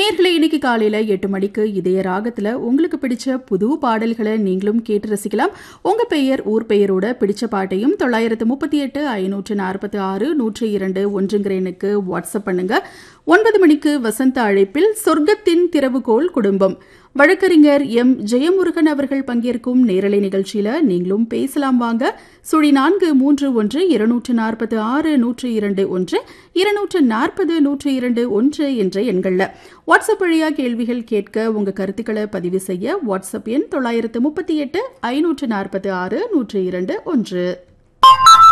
நேர்களை இன்னைக்கு காலையில எட்டு மணிக்கு இதய ராகத்துல உங்களுக்கு பிடிச்ச புது பாடல்களை நீங்களும் கேட்டு ரசிக்கலாம் உங்க பெயர் ஊர் பெயரோட பிடிச்ச பாட்டையும் தொள்ளாயிரத்து முப்பத்தி எட்டு ஐநூற்று நாற்பத்தி ஆறு நூற்றி இரண்டு ஒன்றுங்கிற எண்ணுக்கு வாட்ஸ்அப் பண்ணுங்க ஒன்பது மணிக்கு வசந்த அழைப்பில் சொர்க்கத்தின் திறவுகோல் குடும்பம் வழக்கறிஞர் எம் ஜெயமுருகன் அவர்கள் பங்கேற்கும் நேரலை நிகழ்ச்சியில நீங்களும் பேசலாம் வாங்க சுழி நான்கு மூன்று ஒன்று இருநூற்று நாற்பது ஆறு நூற்று இரண்டு ஒன்று இருநூற்று நாற்பது நூற்று இரண்டு ஒன்று என்ற எண்கள்ல வாட்ஸ்அப் வழியா கேள்விகள் கேட்க உங்க கருத்துக்களை பதிவு செய்ய வாட்ஸ்அப் எண் தொள்ளாயிரத்து முப்பத்தி எட்டு ஐநூற்று நாற்பத்தி ஆறு நூற்று இரண்டு ஒன்று